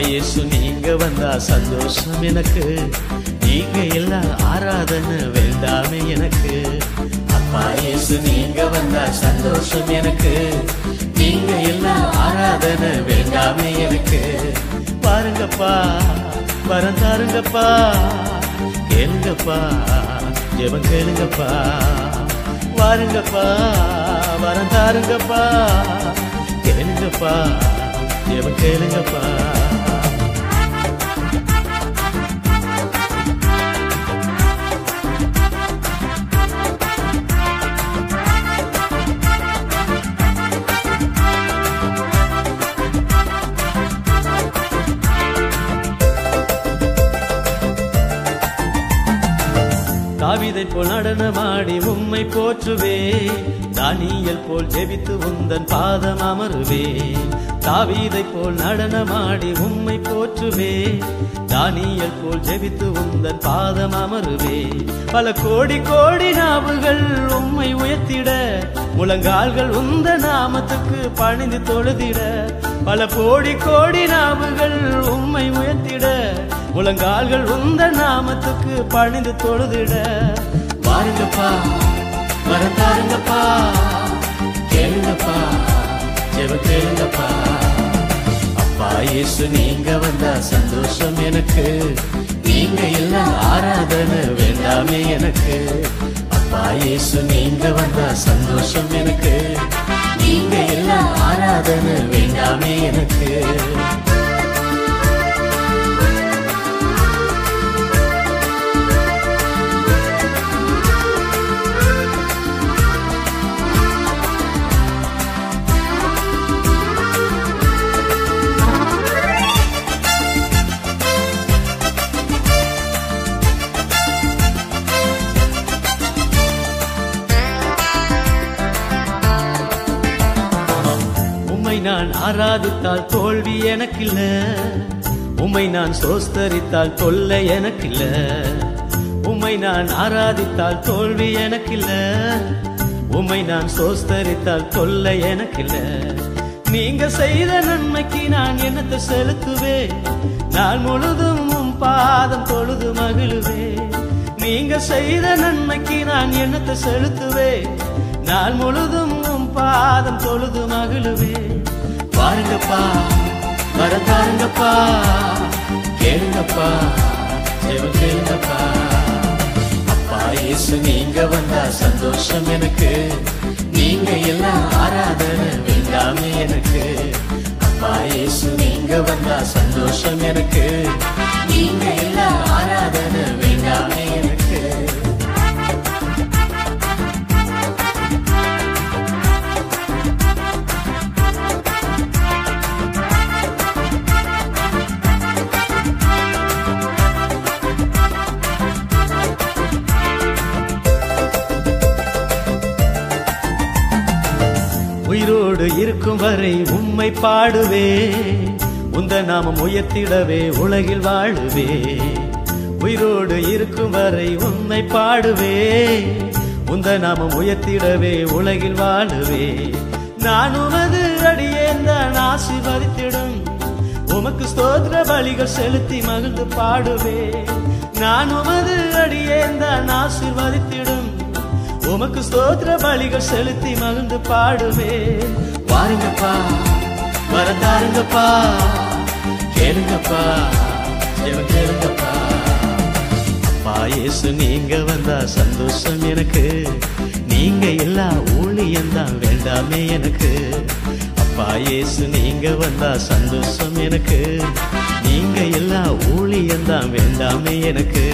இயேசு நீங்க வந்தா சந்தோஷம் எனக்கு நீங்க எல்லாம் ஆராதனை வேண்டாமே எனக்கு அப்பா இயேசு நீங்க வந்தா சந்தோஷம் எனக்கு நீங்க எல்லாம் ஆராதனை வேண்டாமே எனக்கு பாருங்கப்பா வரம் தாருங்கப்பா கேளுங்கப்பா ஜெபம் கேளுங்கப்பா வாருங்கப்பா வரம் தாருங்கப்பா கேளுங்கப்பா ஜெபம் கேளுங்கப்பா தாவிதை போல் நடனமாடி உம்மை போற்றுவே தானியல் போல் ஜெபித்து உந்தன் பாதம் அமருவே தாவீதை போல் நடனமாடி உம்மை போற்றுவே தானியல் போல் ஜெபித்து உந்தன் பாதம் அமருவே பல கோடி கோடி நாவுகள் உம்மை உயர்த்திட முழங்கால்கள் உந்த நாமத்துக்கு பணிந்து தொழுதிட பல கோடி கோடி நாவுகள் உம்மை உயர்த்திட முழங்கால்கள் உந்த நாமத்துக்கு பணிந்து தொழுதிட வாருங்கப்பா வரந்தாருங்கப்பா கேளுங்கப்பா ஜெப கேளுங்கப்பா அப்பா இயேசு நீங்க வந்தா சந்தோஷம் எனக்கு நீங்க எல்லாம் ஆராதனை வேண்டாமே எனக்கு அப்பா இயேசு நீங்க வந்தா சந்தோஷம் எனக்கு நீங்க எல்லாம் ஆராதனை வேண்டாமே எனக்கு உம்மை நான் ஆராதித்தால் தோல்வி எனக்கில்ல உம்மை நான் சோஸ்தரித்தால் தொல்லை எனக்கில்ல உம்மை நான் ஆராதித்தால் தோல்வி எனக்கில்ல உம்மை நான் சோஸ்தரித்தால் தொல்லை எனக்கில்ல நீங்க செய்த நன்மைக்கு நான் என்னத்தை செலுத்துவே நான் முழுதும் உம் பாதம் தொழுது மகிழுவே நீங்க செய்த நன்மைக்கு நான் என்னத்தை செலுத்துவே நான் முழுதும் உம் பாதம் தொழுது மகிழுவே பாருங்கப்பா வரந்தாருங்கப்பா கேளுங்கப்பா ஜெபம் கேளுங்கப்பா அப்பா இயேசு நீங்க வந்தா சந்தோஷம் எனக்கு நீங்க எல்லாம் ஆராதனை வேண்டாமே எனக்கு அப்பா இயேசு நீங்க வந்தா சந்தோஷம் எனக்கு நீங்க எல்லாம் ஆராதனை வேண்டாமே எனக்கு உயிரோடு இருக்கும் வரை உம்மை பாடுவே உந்த நாமம் உயர்த்திடவே உலகில் வாழுவே உயிரோடு இருக்கும் வரை உம்மை பாடுவே உந்த நாமம் உயர்த்திடவே உலகில் வாழுவே நான் உமது அடியேந்தான் ஆசீர்வதித்திடும் உமக்கு ஸ்தோத்திர பலிகள் செலுத்தி மகிழ்ந்து பாடுவே நான் உமது அடியேந்தான் ஆசீர்வதித்திடும் உமக்கு ஸ்தோத்திர பலிகள் செலுத்தி மகிழ்ந்து பாடுவே வாருங்கப்பா வரந்தாருங்கப்பா கேளுங்கப்பா ஜெபம் கேளுங்கப்பா அப்பா இயேசு நீங்க வந்தா சந்தோஷம் எனக்கு நீங்க எல்லா ஊழியம் தான் வேண்டாமே எனக்கு அப்பா இயேசு நீங்க வந்தா சந்தோஷம் எனக்கு நீங்க எல்லா ஊழியம் தான் வேண்டாமே எனக்கு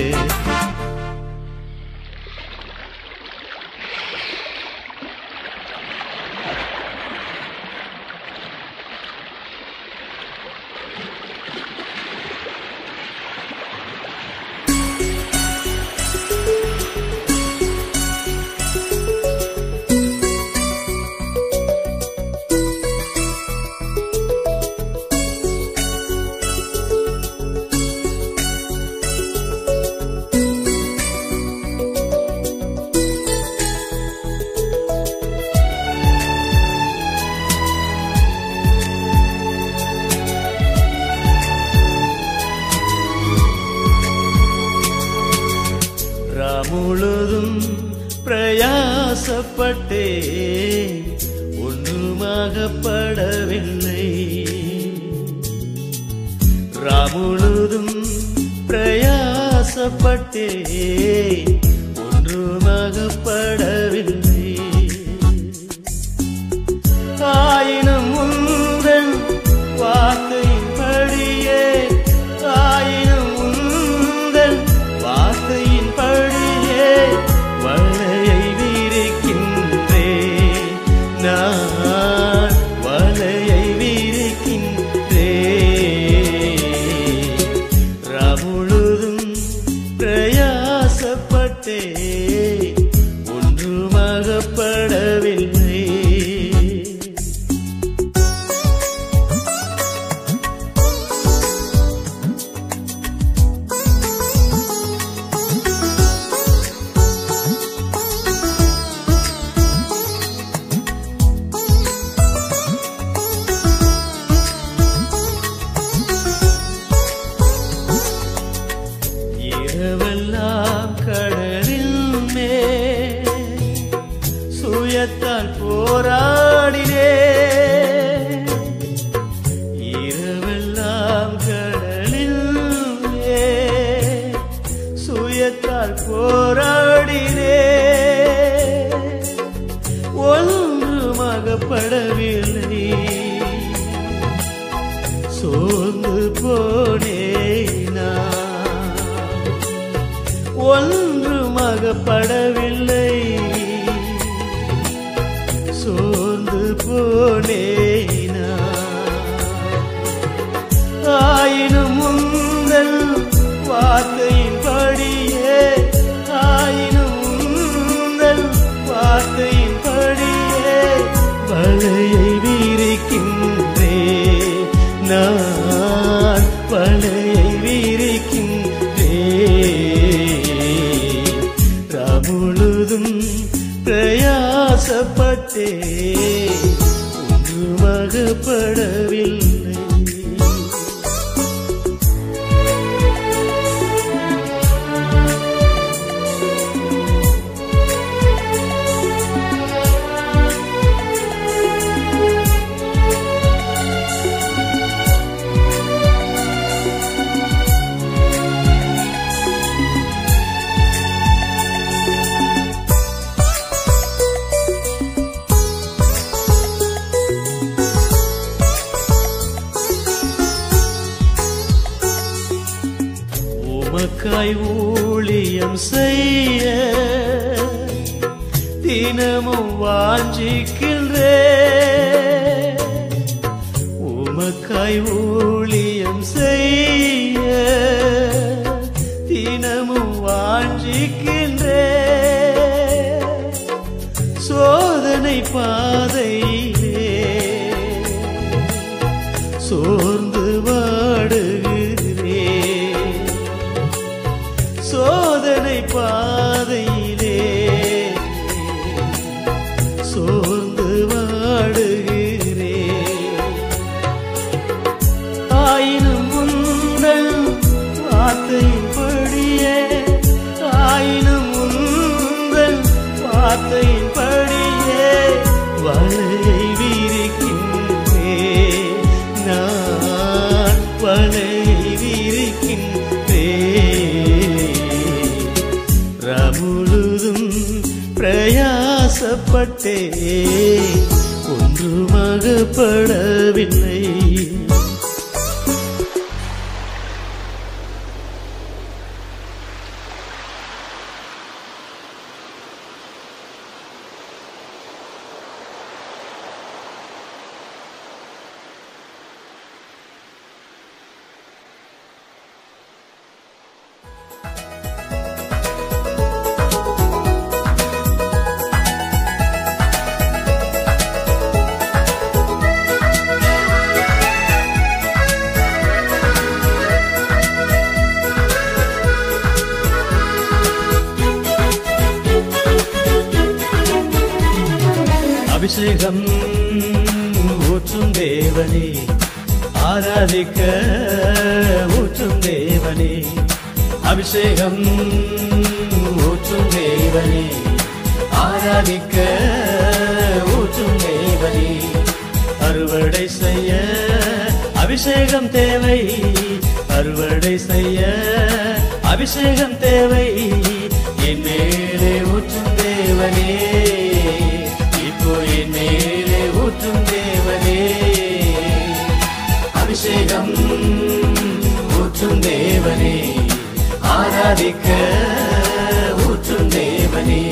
முழுதும் பிரயாசப்பட்டே ஒன்றுமாகப்படவில்லை ராமுழுதும் பிரயாசப்பட்டே ஒன்றுமாகப்படவில்லை ஆயினும் உந்தன் வார்த்தையின்படியே ஆயினும் உந்தன் வார்த்தையின்படியே வலையை விரிக்கின்றே நான் வலையை விரிக்கின்றே ராமுழுதும் பிரயாசப்பட்டே ஒன்றுமாகப்படவில்லை இரவெல்லாம் கடலில் மேல் சுயத்தால் போராடினே இரவெல்லாம் கடலில் மேல் சுயத்தால் போராடினே ஒன்றுமாகப்படவில்லை சோர்ந்து போனேனா ஒன்றுமாகப்படவில்லை சோர்ந்து போனேனா ஆயினும் உங்கள் வார்த்தையின்படியே ஆயினும் உங்கள் வார்த்தையின்படியே வலையை விரிக்கின்றே நான் வலையை விரிக்கின்றே ராமுழுதும் பிரயாசப்பட்டே ஒன்றுமாகப்படவில்லை உமக்காய் ஊழியம் செய்ய தினமும் வாஞ்சிக்கின்றே உமக்காய் ஊழியம் செய்ய தினமும் வாஞ்சிக்கின்றே சோதனை பாதையிலே சோர்ந்து வாடுகிறே சோதனை பாதையிலே சோர்ந்து வாடுகிறே ஆயினும் உந்தன் வார்த்தையின்படியே ஆயினும் உந்தன் வார்த்தையின்படியே வலையை விரிக்கின்றே நான் வலையை விரிக்கின்றே ரமுழுதும் பிரயாசப்பட்டே ஒன்றுமாகப்படவில்லை அபிஷேகம் ஊற்றும் தேவனே ஆராதிக்க ஊற்றும் தேவனே அபிஷேகம் ஊற்றும் தேவனே ஆராதிக்க ஊற்றும் தேவனே அறுவடை செய்ய அபிஷேகம் தேவை அறுவடை செய்ய அபிஷேகம் தேவை என் மேலே ஊற்றும் தேவனே இப்போ என் மேலே ஊற்றும் தேவனே அபிஷேகம் ஊற்றும் தேவனே ஆராதிக்க ஊற்றும் தேவனே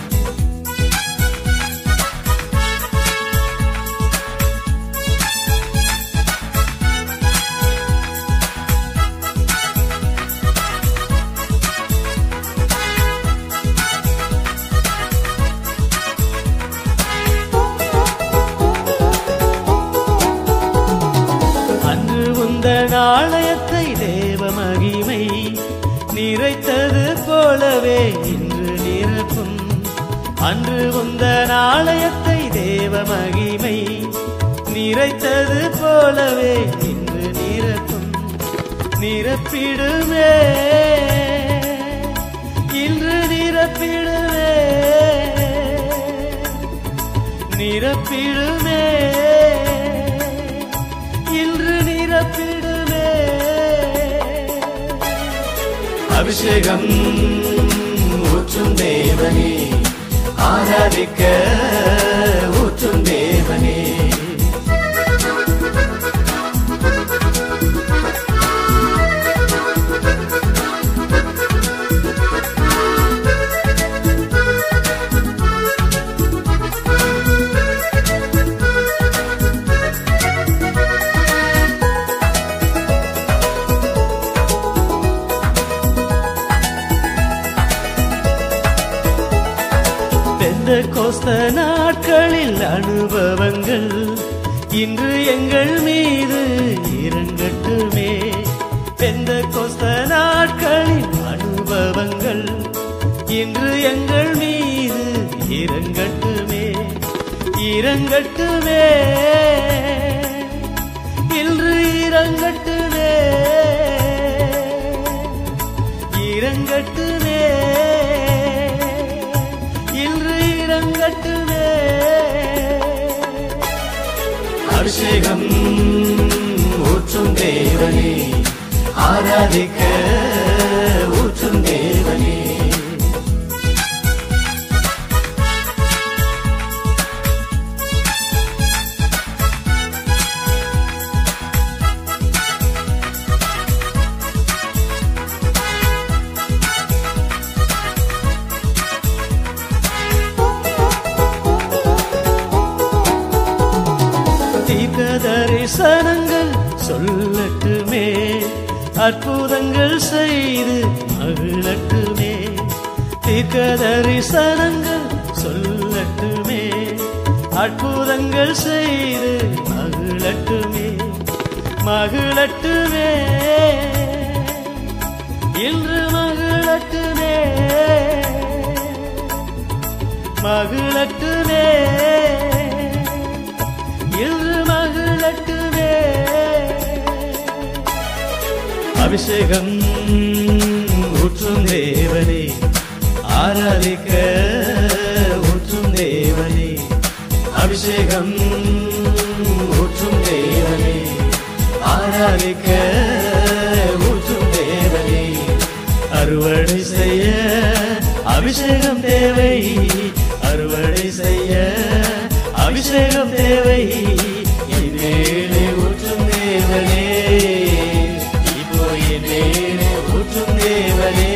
அன்று உந்த நாணயத்தை தேவ மகிமை நிறைத்தது போலவே இன்று நிரப்பும் அன்று உந்த நாணயத்தை தேவ மகிமை நிறைத்தது போலவே இன்று நிரப்பும் நிரப்பிடுமே இன்று நிரப்பிடுமே நிரப்பிடுமே இன்று நிரப்பிடுமே அபிஷேகம் ஊற்றும் தேவனே ஆராதிக்க ஊற்றும் தேவனே பெந்த கோஸ்த நாட்களில் அனுபவங்கள் இன்று எங்கள் மீது இறங்கட்டுமே பெந்த கோஸ்த நாட்களில் அனுபவங்கள் இன்று எங்கள் மீது இறங்கட்டுமே இறங்கட்டுமே இன்று இறங்கட்டுமே இறங்கட்டுமே இன்று இறங்கட்டுமே அபிஷேகம் ஊற்றும் தேவனே ஆராதிக்க ஊற்றும் தேவனே தீர்க்க தரிசனங்கள் சொல்லட்டுமே அற்புதங்கள் செய்து மகிழட்டுமே தீர்க்க தரிசனங்கள் சொல்லட்டுமே அற்புதங்கள் செய்து மகிழட்டுமே மகிழட்டுமே இன்று மகிழட்டுமே மகிழட்டுமே இன்று மகிழட்டுமே அபிஷேகம் ஊற்றும் தேவனே ஆராதிக்க ஊற்றும் தேவனே அபிஷேகம் ஊற்றும் தேவனே ஆராதிக்க ஊற்றும் தேவனே அறுவடை செய்ய அபிஷேகம் தேவை அறுவடை செய்ய அபிஷேகம் தேவை என் மேலே ஊற்றும் தேவனே இப்போ என் மேலே ஊற்றும் தேவனே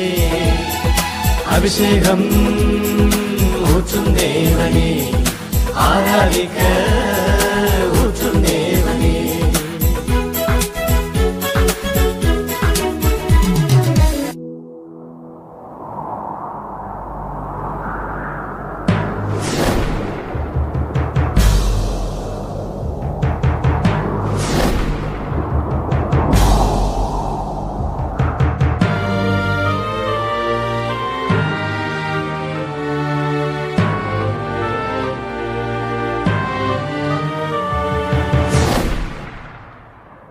அபிஷேகம் ஊற்றும் தேவனே ஆராதிக்க ஊற்றும் தேவனே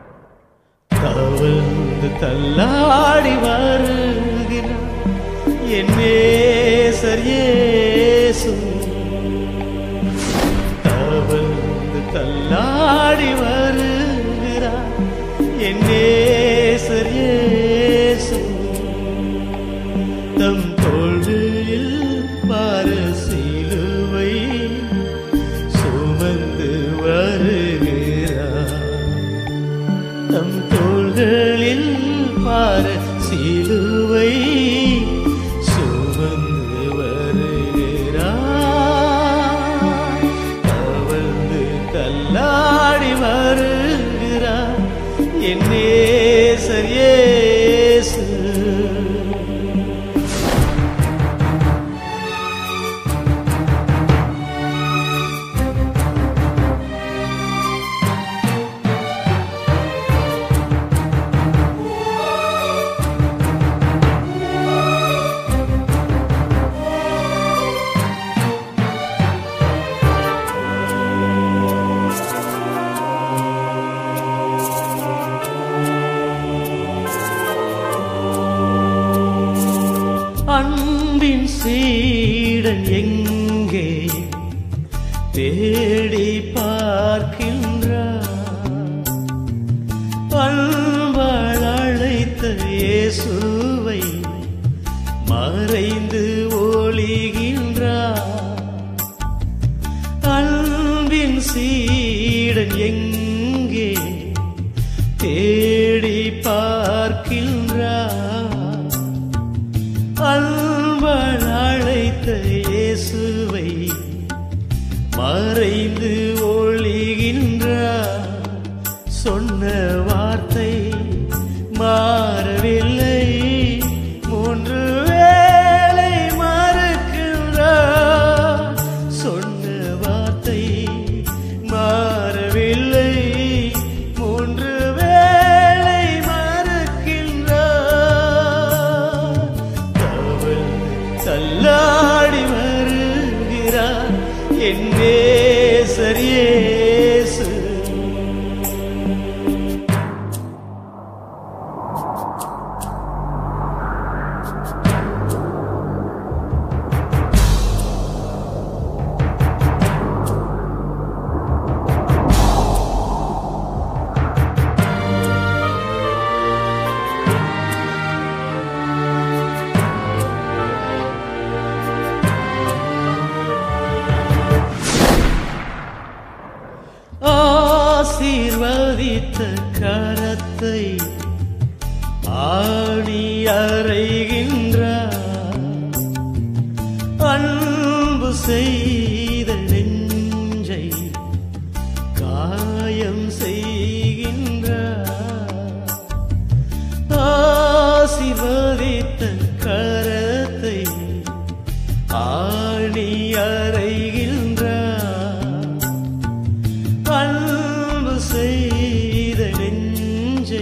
தவழ்ந்து தள்ளாடி வருகிறார் என் நேசர் இயேசு தவழ்ந்து தள்ளாடி வருகிறார் என் நேசர் இயேசு தம் தோள்களில் பாரு சிலுவை சுமந்து வருகிறார் தம் தோள்களில் பாரு சிலுவை சுமந்து வருகிறார் தவழ்ந்து தள்ளாடி வருகிறார் என் நேசர் இயேசு அன்பின் சீடன் எங்கே தேடி பார்க்கின்றார் அன்பால் அழைத்த இயேசுவை மறைந்து ஒளிகின்றார் அன்பின் சீடன் எங்கே தேடி பார்க்கின்றார் அன்பன் அழைத்த இயேசுவை மறைந்து ஒளிகின்றார் சொன்ன வார்த்தை மாறவில்லை மூன்று வேளை மறுக்கின்றார் சொன்ன வார்த்தை மாறவில்லை மூன்று வேளை மறுக்கின்றார் தவழ்ந்து தள்ளாடி வருகிறார் என் நேசர் இயேசு ஆசீர்வதித்த கரத்தை ஆணி அறைகின்றார் அன்பு செய்த நெஞ்சை காயம் செய்கின்றார் ஆசீர்வதித்த கரத்தை ஆணி அறைகின்றார் அன்பு செய்த நெஞ்சை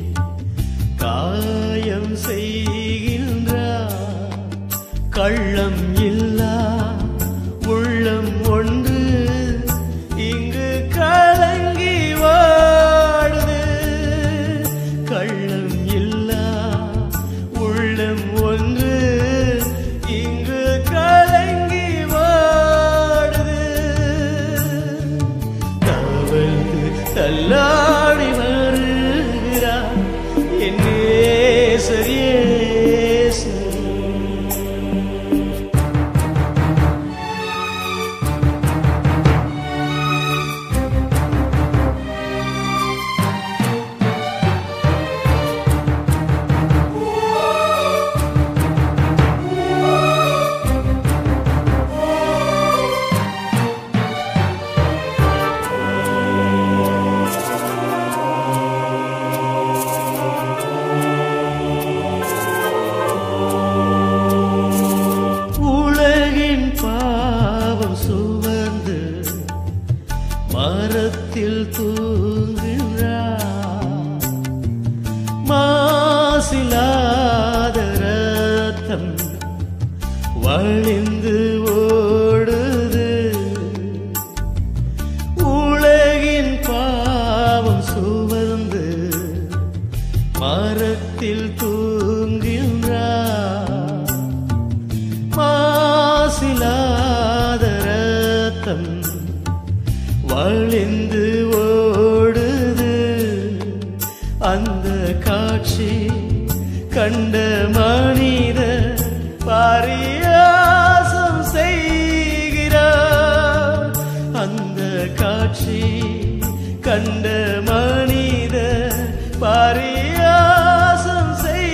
காயம் செய்கின்றார் கள்ளம் இல்லா உள்ளம் ஒன்று இங்கு கலங்கி வாடுது கள்ளம் இல்லா உள்ளம் ஒன்று இங்கு கலங்கி வாடுது தவழ்ந்து தள்ளாடி வருகிறார் என் நேசர் இயேசு உலகின் பாவம் சுமந்து மரத்தில் தூங்குகிறார் மாசிலாத ரத்தம் வழிந்து ஓடுது உலகின் பாவம் சுமந்து மரத்தில் தூங்குகின்றார் அந்த காட்சி கண்ட மனித பாரியாசம் செய்கிறார் அந்த காட்சி கண்ட மனித பாரியாசம்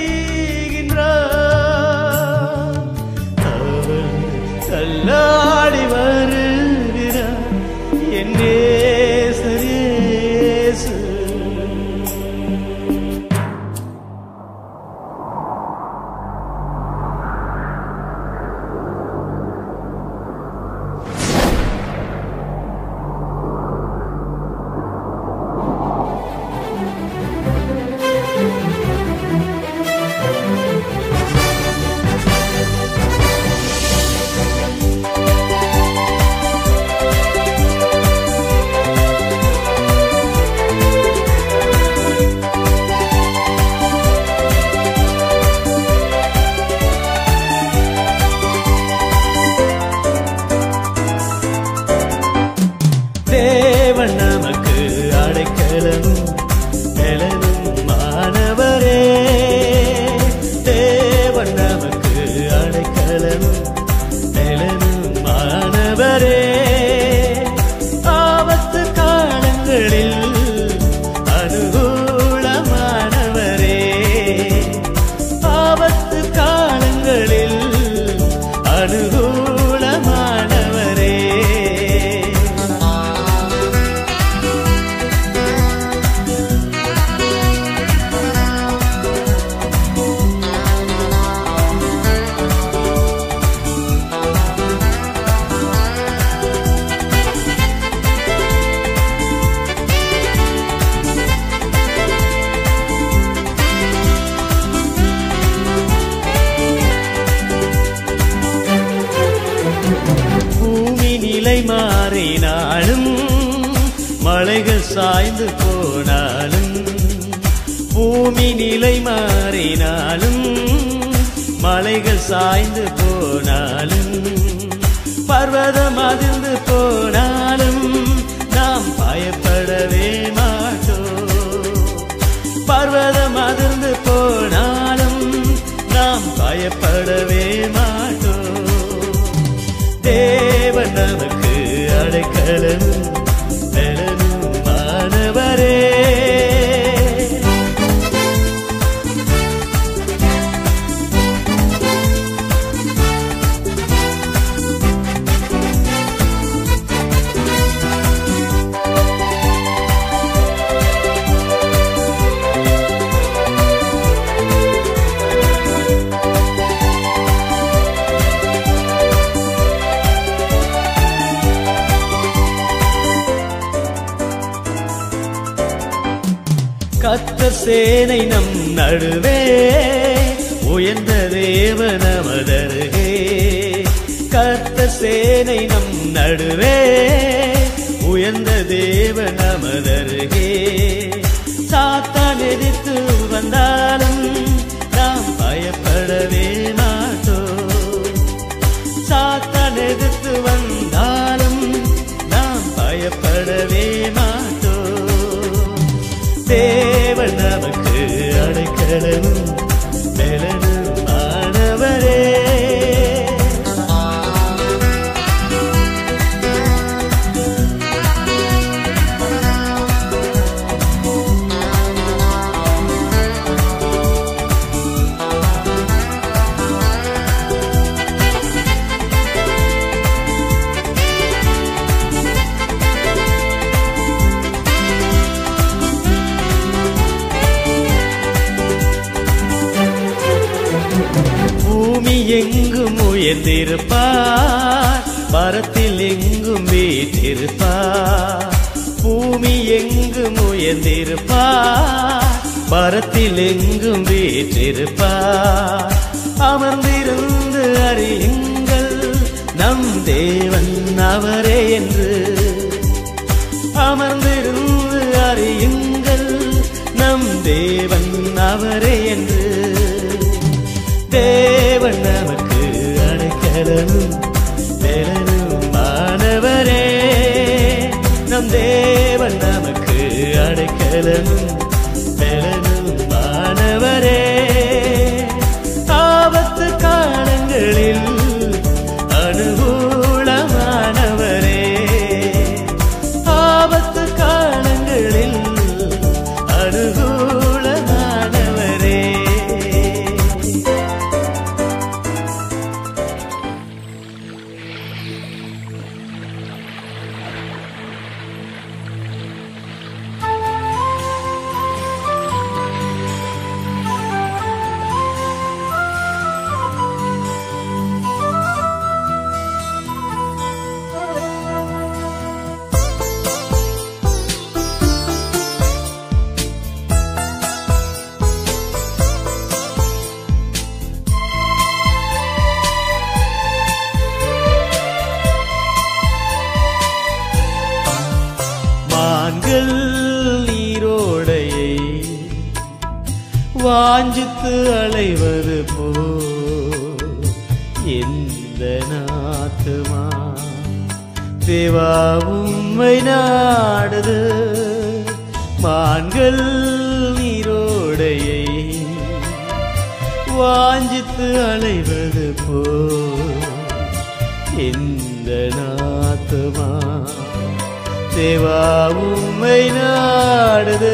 செய்கின்றார் அவள் தள்ளாடி வருகிறார் என் நேசர் இயேசு தேவன் நமக்கு அடைக்கலமும் பலனும் மாணவரே தேவன் நமக்கு அடைக்கலமும் பலனும் மாணவரே ஆபத்து காலங்களில் அனுகூலமானவரே ஆபத்து காலங்களில் அனுகூலமானவரே பூமி நிலை மாறினாலும் மலைகள் சாய்ந்து போனாலும் பூமி நிலை மாறினாலும் மலைகள் சாய்ந்து போனாலும் பர்வதம் அதிர்ந்து போனாலும் நாம் பயப்படவே மாட்டோம் பர்வதம் அதிர்ந்து போனாலும் நாம் பயப்படவே மாட்டோம் தேவன் நமக்கு அடைக்கலனும் பலனும் மாணவரே கத்த சேனை நம் நடுவே உயர்ந்த தேவ நமதருகே கத்த சேனை நம் நடுவே உயர்ந்த தேவ நமதருகே சாத்தான் எதிர்த்து வந்தாலும் நாம் பயப்படவே மாட்டோம் சாத்தான் எதிர்த்து வந்தாலும் நாம் பயப்படவே மாட்டோம் தேவன் நமக்கு அடைக்கலனும் பலனும் மாணவரே பூமி எங்கும் உயர்ந்திருப்பார் மரத்தில் எங்கும் வீற்றிருப்பார் பூமி எங்கும் உயர்ந்திருப்பார் மரத்தில் எங்கும் வீற்றிருப்பார் அமர்ந்திருந்து அறியுங்கள் நம் தேவன் அவரே என்று அமர்ந்திருந்து அறியுங்கள் நம் தேவன் அவரே என்று தேவன் நமக்கு அடைக்கலனும் பெறனும் மாணவரே நம் தேவன் நமக்கு அடைக்கலனும் பெறனும் வாஞ்சித்து அலைவது போ எந்த நாத்துமா தேவா உம்மை நாடுது மான்கள் நீரோடையை வாஞ்சித்து அலைவது போ எந்த நாத்துமா தேவா உம்மை நாடுது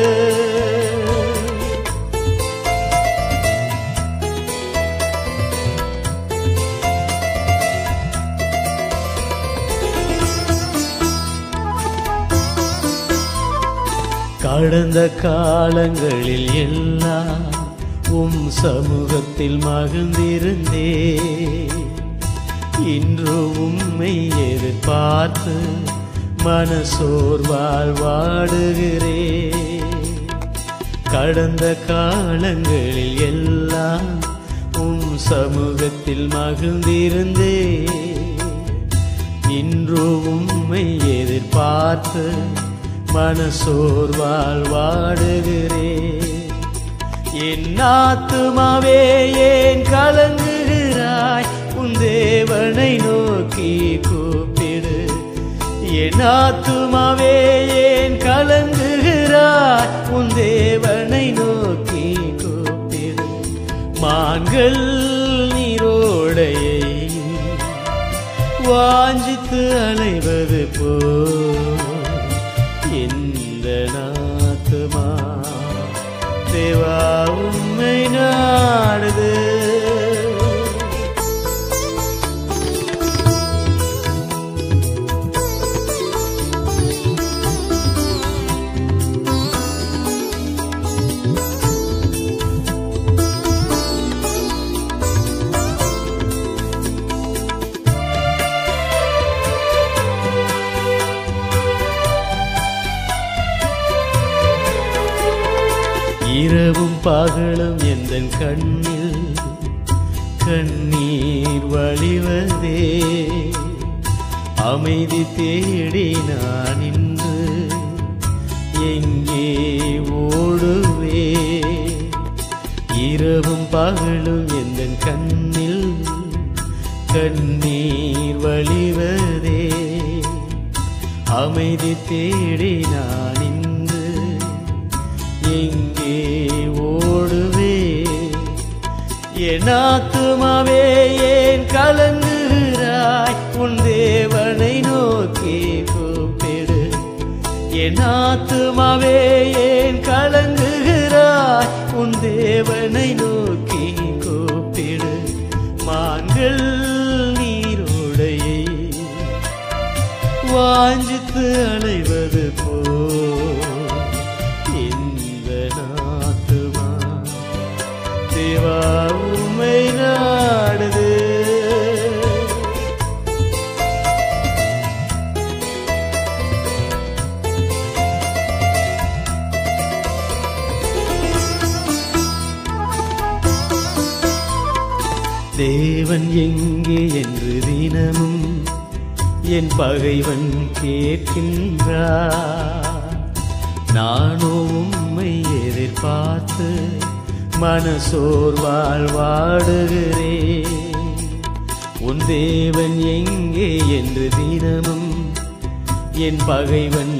கடந்த காலங்களில் எல்லாம் உம் சமூகத்தில் மகிழ்ந்திருந்தே இன்று உம்மை எதிர்பார்த்து மனசோர்வால் வாடுகிறே கடந்த காலங்களில் எல்லாம் உம் சமூகத்தில் மகிழ்ந்திருந்தே இன்று உம்மை எதிர்பார்த்து மனசோர்வால் வாடுகிறே என் ஆத்துமாவே ஏன் கலங்குகிறாய் உன் தேவனை நோக்கி கூப்பிடு என் ஆத்துமாவே ஏன் கலங்குகிறாய் உன் தேவனை நோக்கி கூப்பிடு மான்கள் நீரோடையை வாஞ்சித்து அலைவது போ எந்த நாத்துமா தேவா உம்மை நாடுது இரவும் பகலும் எந்த கண்ணில் கண்ணீர் வழிவதே அமைதி தேடி நான் இன்று எங்கே ஓடுவே இரவும் பகலும் எந்த கண்ணில் கண்ணீர் வழிவதே அமைதி தேடி நான் இன்று எங்கே ஓடுவே என் ஆத்துமாவே ஏன் கலங்குகிறாய் உன் தேவனை நோக்கி கூப்பிடு என் ஆத்துமாவே ஏன் கலங்குகிறாய் உன் தேவனை நோக்கி கூப்பிடு மான்கள் நீரோடையை வாஞ்சித்து அலைவது போ இந்த நாத்துமா தேவா உம்மை நாடுது தேவன் எங்கே என்று தினமும் என் பகைவன் கேட்கின்றார் நானோ உம்மை எதிர்பார்த்து மனசோர்வால் வாடுகிறேன் உன் தேவன் எங்கே என்று தினமும் என் பகைவன்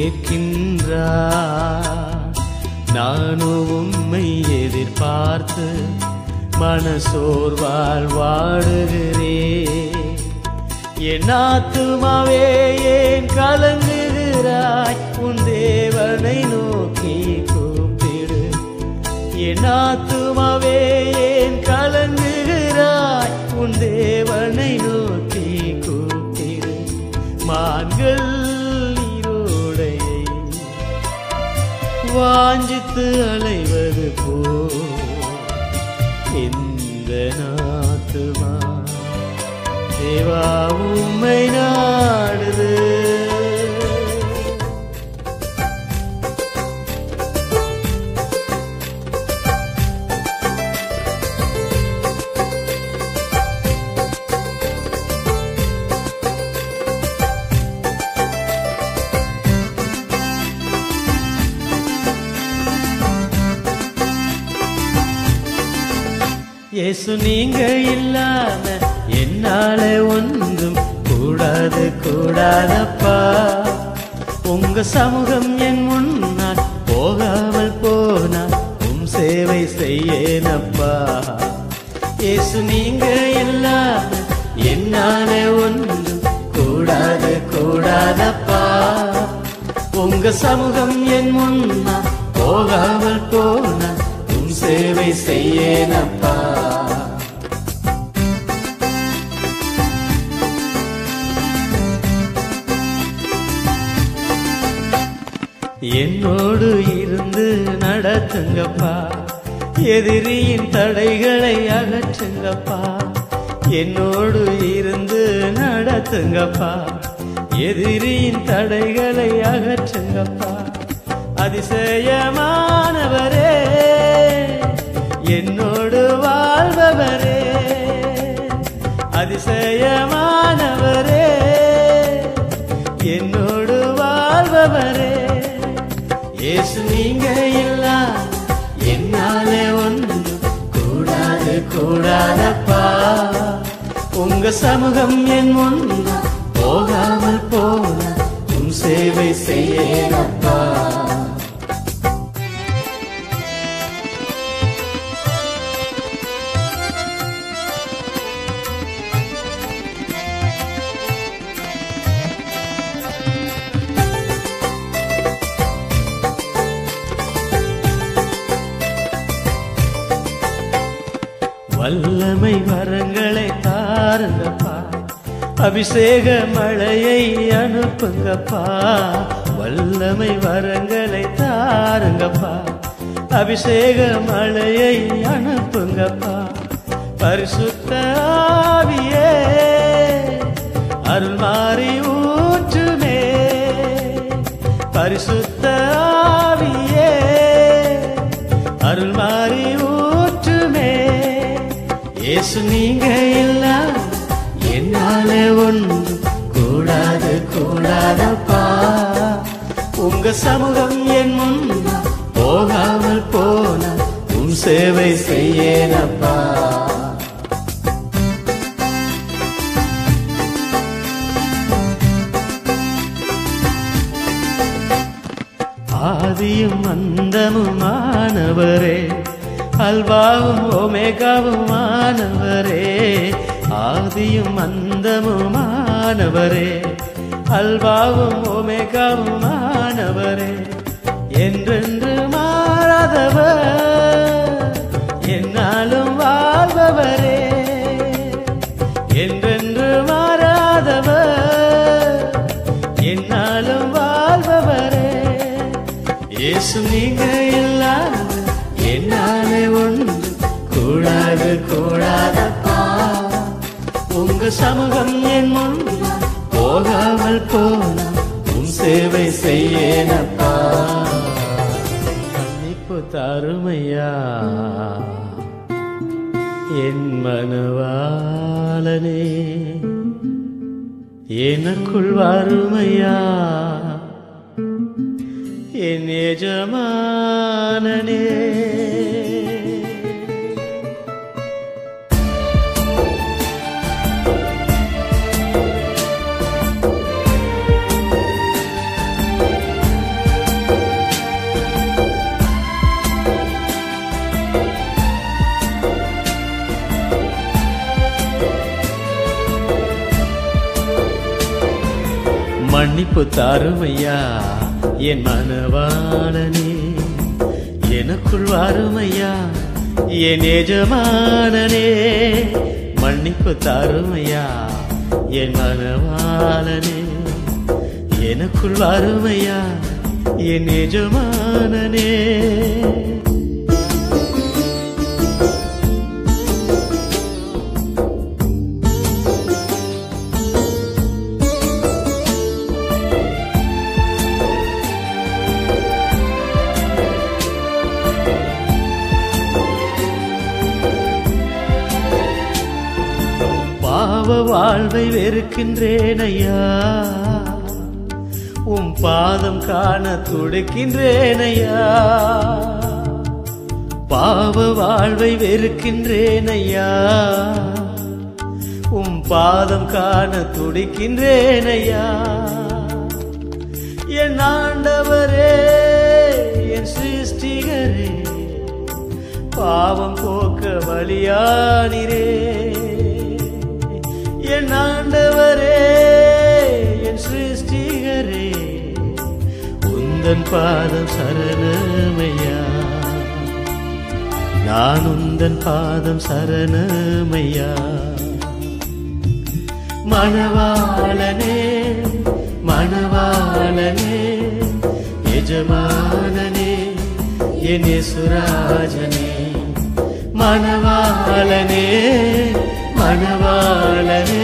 கேட்கின்றார் நானோ உம்மை எதிர்பார்த்து மனசோர்வால் வாடுகிறேன் என் ஆத்துமாவே ஏன் கலங்குகிறாய் உன் தேவனை நோக்கி கூப்பிடு என் ஆத்துமாவே ஏன் கலங்குகிறாய் உன் தேவனை நோக்கி கூப்பிடு மான்கள் நீரோடையை வாஞ்சித்து அலைவது போ இந்த நாத்துமா தேவா உம்மை நாடுது இயேசு நீங்க இல்லாம என்னால ஒன்றும் கூடாது கூடாதப்பா உங்க சமூகம் என் முன்னால் போகாமல் போனால் உம் சேவை செய்யேனப்பா இயேசு நீங்க இல்லாம என்னால ஒன்றும் கூடாது கூடாதப்பா உங்க சமூகம் என் முன்னா போகாமல் போனா உன் சேவை செய்யேனப்பா என்னோடு இருந்து நடத்துங்கப்பா எதிரியின் தடைகளை அகற்றுங்கப்பா என்னோடு இருந்து நடத்துங்கப்பா எதிரியின் தடைகளை அகற்றுங்கப்பா அதிசயமானவரே என்னோடு வாழ்பவரே அதிசயமானவரே என்னோடு வாழ்பவரே இயேசு நீங்க எல்லாம் என்னாலே ஒன்று கூடாது கூடாதப்பா உங்க சமூகம் என் முன்னா போகாமல் போன உன் சேவை செய்யப்பா வல்லமை வரங்களை தாருங்கப்பா அபிஷேக மழையை அனுப்புங்கப்பா வல்லமை வரங்களை தாருங்கப்பா அபிஷேக மழையை அனுப்புங்கப்பா பரிசுத்த ஆவியே அருள் மாறி ஊற்றுமே பரிசுத்த ஆவியே அருள் மாறி ஊற்றுமே இயேசு நீங்க எல்லாம் என்னால ஒன்று கூடாது கூடாதப்பா உங்க சமூகம் என் முன்னா போகாமல் போன உன் சேவை செய்யனப்பா ஆதியும் அந்தமுமானவரே அல்வாவும் ஓமேகாவுமானவரே ஆதியும் அந்தமுமானவரே அல்வாவும் ஓமேகாவுமானவரே என்றென்று மாறாதவர் என்னாலும் வாழ்பவரே என்றென்று மாறாதவர் என்னாலும் வாழ்பவரே இயேசு நீங்க இல்லாம என்னாலே ஒன்று கூடாது கூடாதப்பா உங்க சமூகம் என் முன் போகாமல் போன உன் சேவை செய்யனப்பா மன்னிப்பு தாருமையா என் மனவாளனே எனக்குள் வாருமையா என் எஜமானனே மன்னிப்பு தாருமையா என் மனவாளனே எனக்குள் வாருமையா என் எஜமானனே மன்னிப்பு தாருமையா என் மனவாளனே எனக்குள் வாருமையா என் எஜமானனே பாவ வாழ்வை வெறுக்கின்றேன் ஐயா உம் பாதம் காண துடிக்கின்றேன் ஐயா பாவ வாழ்வை வெறுக்கின்றேன் ஐயா உம் பாதம் காண துடிக்கின்றேன் ஐயா என் ஆண்டவரே என் சிருஷ்டிகரே பாவம் போக்க வழியானிரே என் ஆண்டவரே என் சிருஷ்டிகரே உந்தன் பாதம் சரணமையா நான் உந்தன் பாதம் சரணமையா மணவாளனே மணவாளனே எஜமானனே என் சுராஜனே மணவாளனே மணவாளனே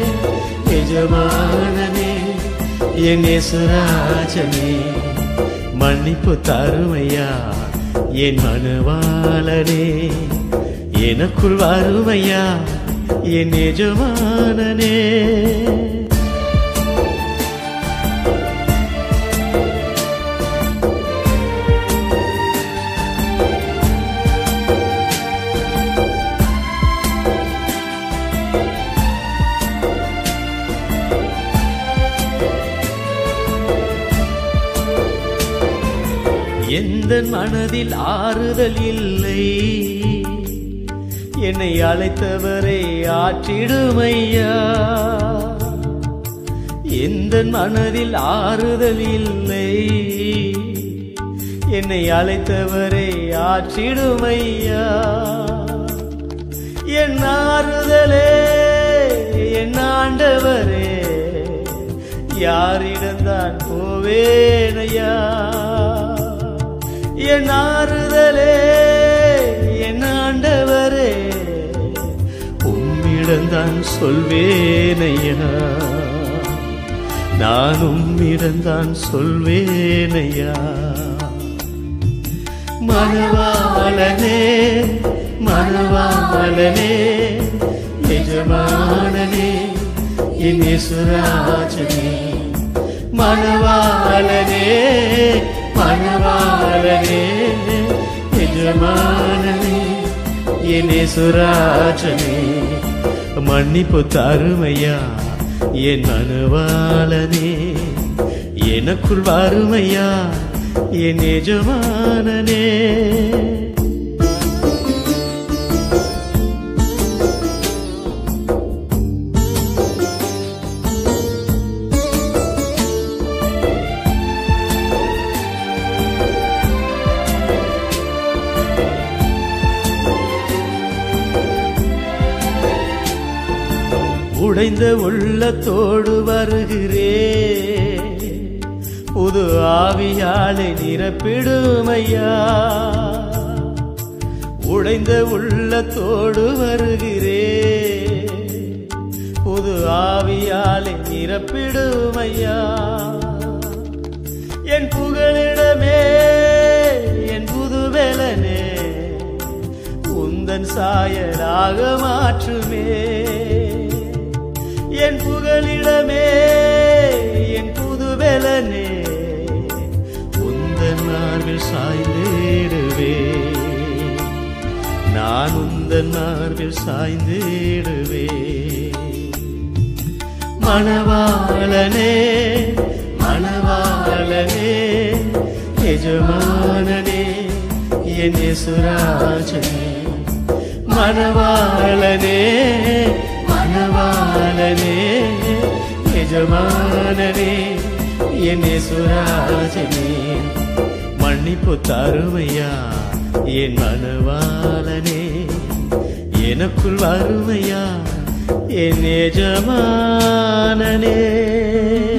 எஜமானனே என் சுராஜனே மன்னிப்பு தருமையா என் மணவாளனே எனக்குள் வருமையா என் எஜமானனே எந்த மனதில் ஆறுதல் இல்லை என்னை அழைத்தவரை ஆற்றிடுமையா எந்த மனதில் ஆறுதல் இல்லை என்னை அழைத்தவரை ஆற்றிடுமையா என் ஆறுதலே என் ஆண்டவரே யாரிடம்தான் போவேனையா என் ஆறுதலே என் ஆண்டவரே உம்மிடம்தான் சொல்வேனையா நான் உம்மிடம்தான் சொல்வேனையா மணவாளனே மணவாளனே எஜமானனே என் சுராஜனே மணவாளனே மணவாளனே எஜமானனே என் சுராஜனே மன்னிப்பு தருமையா என் மணவாளனே எனக்குள் வறுமையா என் எஜமானனே உடைந்த உள்ளத்தோடு வருகிறே புது ஆவியாலை நிரப்பிடுமையா உடைந்த உள்ளத்தோடு வருகிறே புது ஆவியாலை நிரப்பிடுமையா என் புகழிடமே என் புதுவெலனே உந்தன் சாயலாக மாற்றுமே என் புகழிடமே என் புதுவெலனே உந்தன் மார்பில் சாய்ந்திடுவே நான் உந்தன் மார்பில் சாய்ந்திடுவே மணவாளனே மணவாளனே எஜமானனே என் சுராஜனே மணவாளனே மணவாளனே எஜமானனே என் சுராஜனே மன்னிப்பு தருமையா என் மணவாளனே எனக்குள் வறுமையா என் எஜமானனே